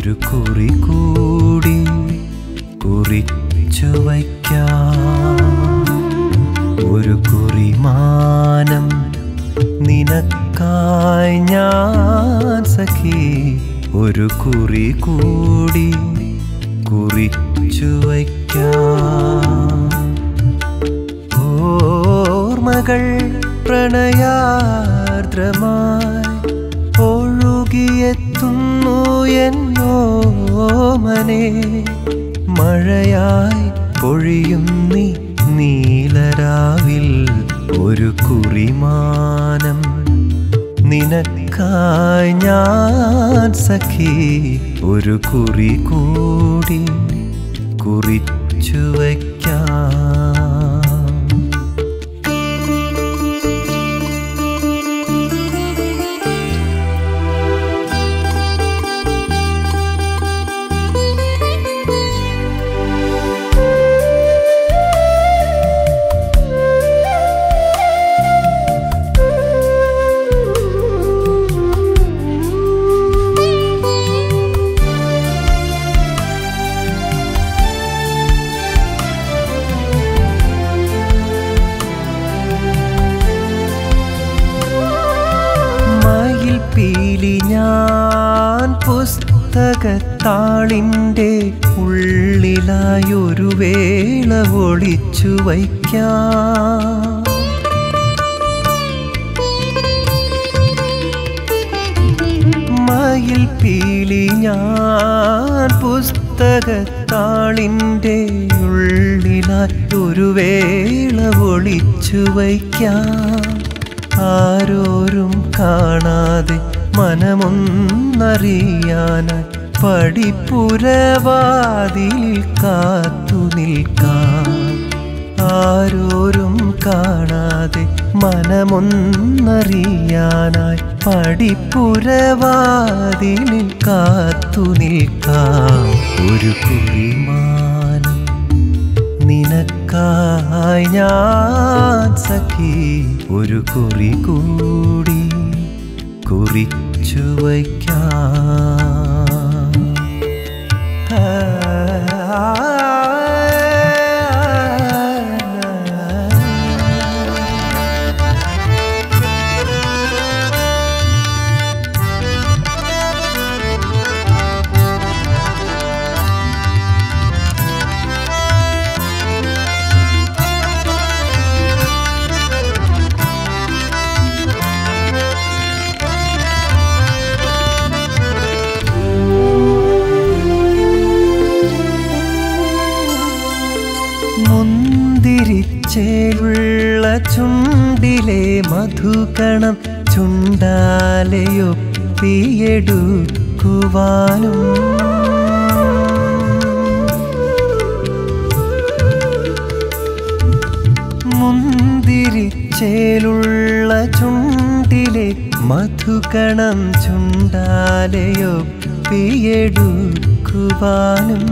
ഒരു കുറി കൂടി കുറിച്ചു വയ്ക്കാം ഒരു കുറിമാനം നിനക്കായി ഞാൻ സഖി ഒരു കുറി കൂടി കുറിച്ചു വയ്ക്കാം ഓർമ്മകൾ പ്രണയാർദ്രമായി ഒഴുകിയെത്തുന്നു എന്നോമനെ മഴയായി പൊഴിയും നീ നീലരാവിൽ ഒരു കുറിമാനം നിനക്കായി ഞാൻ സഖി ഒരു കുറി കൂടി കുറിച്ചു വയ്ക്കാം മയിൽ പീലി ഞാൻ പുസ്തകത്താളിൻ്റെ ഉള്ളിലായൊരു വേള ഒളിച്ചു വയ്ക്കാം മയിൽ പീലി ഞാൻ പുസ്തകത്താളിൻ്റെ ഉള്ളിലായി ഒരു വേള ഒളിച്ചു വയ്ക്കാം ആരോരും കാണാതെ മനമൊന്നറിയാനായി പടിപ്പുരവാതിൽ കാത്തു നിൽക്കാം ആരോരും കാണാതെ മനമൊന്നറിയാനായി പടിപ്പുരവാതിൽ കാത്തു നിൽക്കാം ഒരു കുറിമാനം നിനക്കായി ഞാൻ സഖി ഒരു കുറി കൂടി കുറിച്ചു വയ്ക്കാം മുന്തിരിച്ചേലുള്ള ചുണ്ടിലെ മധുകണം ചുണ്ടാലയൊപ്പിയെടുക്കുവാനും മുന്തിരിച്ചേലുള്ള ചുണ്ടിലെ മധുകണം ചുണ്ടാലയൊപ്പിയെടുക്കുവാനും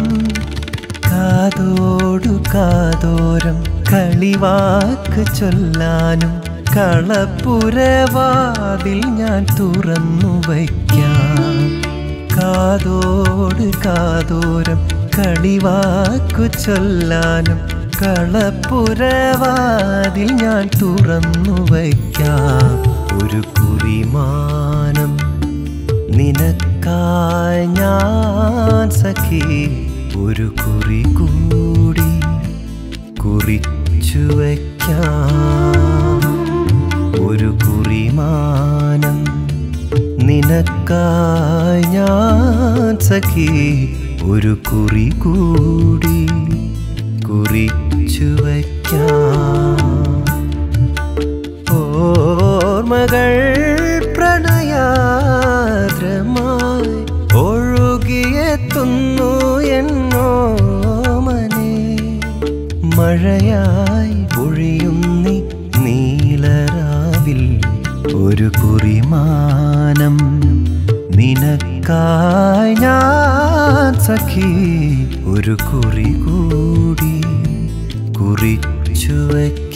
കാതോടു കാതോരം കളിവാക്ക് ചൊല്ലാനും കളപ്പുരവാതിൽ ഞാൻ തുറന്നു വയ്ക്കാം കാതോട് കാതോരം കളിവാക്കു ചൊല്ലാനും കളപ്പുരവാതിൽ ഞാൻ തുറന്നു വയ്ക്കാം ഒരു കുറിമാനം നിനക്കായി ഞാൻ സഖി ഒരു കുറി കൂടി കുറിച്ചു വയ്ക്കാം ഒരു കുറിമാനം നിനക്കായി ഞാൻ സഖി ഒരു കുറി കൂടി കുറിച്ചു വയ്ക്കാം ഓർമ്മകൾ പ്രണയാദ്രമായി ഒഴുകിയെത്തുന്നു എന്നോ മനെ മഴയായി പൊഴിയുന്നി നീലരാവിൽ ഒരു കുറിമാനം നിനക്കായി ഞാൻ സഖി ഒരു കുറി കൂടി കുറിച്ചു വയ്ക്കാം